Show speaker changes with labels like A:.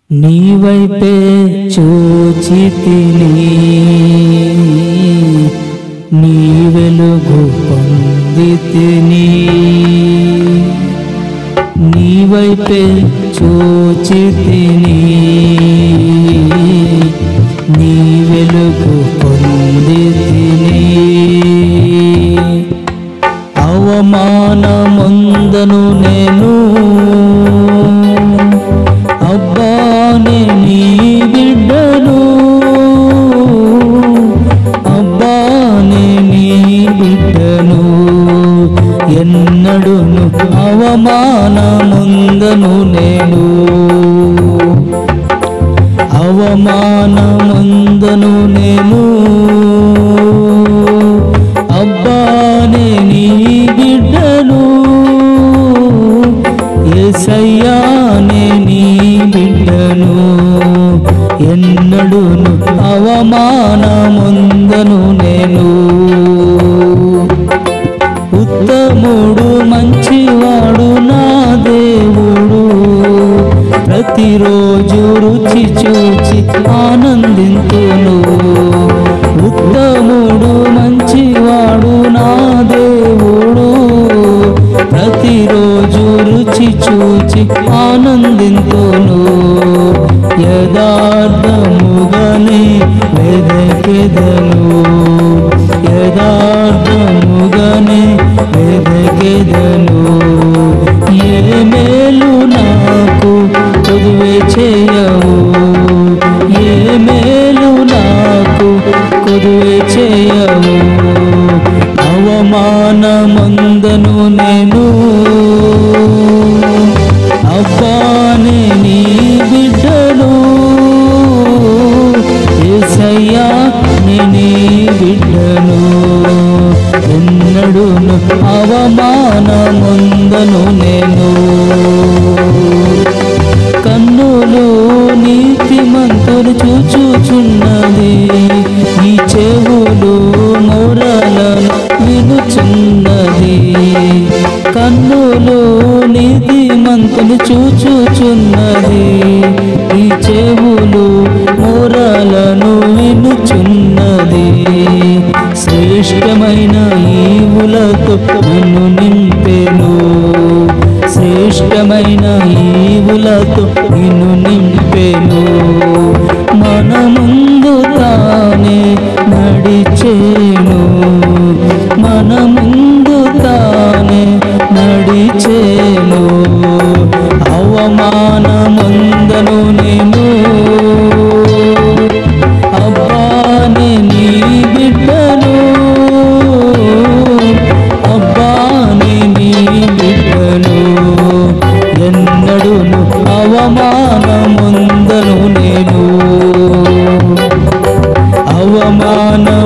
A: నీ వైపే చూచి తిని నీ వెలుగు పొంది తిని నీ వైపే చూచి తిని నీ వెలుగు పొంది తిని అవమానముందను నేను అబ్బానే నీ బిడ్డను అబ్బానే నీ బిడ్డను ఎన్నడును అవమానముందను నేను అవమానముందను నేను అబ్బానే నీ బిడ్డను ఏసయ్యానే నీ బిడ్డను ఎన్నడును అవమానముందను నేను ఉత్తముడు మంచివాడు నా దేవుడు ప్రతిరోజు రుచి చూచి ఆనందింతును ఉత్తముడు మంచివాడు నా దేవుడు ప్రతిరోజు రుచి చూచి ఆనందింతును యథార్థముగానే వెదకెదను యథార్థముగానే వెదకెదను ఏ మేలు నాకు కొదువే చేయవు ఏ మేలు నాకు కొదువే చేయవు అవమానమందను నేను అబ్బానే నీ బిడ్డను ఏసయ్యా నీ బిడ్డను ఎన్నడును అవమానముందను నేను కన్నులు నీతిమంతులు చూచుచున్నది ఈ చెవులు మౌరాలను వినుచున్నది కన్నులు నీతిమంతులు చూచుచున్నది ఈ చెవులు మౌరాలను వినుచున్నది శ్రేష్టమైన ఈవులతో నన్ను నింపెను శ్రేష్టమైన ఈవులతో నిన్ను నింపెను మన ముందు తానే నడిచేను మన ముందు తానే నడిచేను అవమానమందను నేను అబ్బాని నీ బిడ్డను అబ్బాని నీ బిడ్డను ఎన్నడును అవమానముందను నేను అవమాన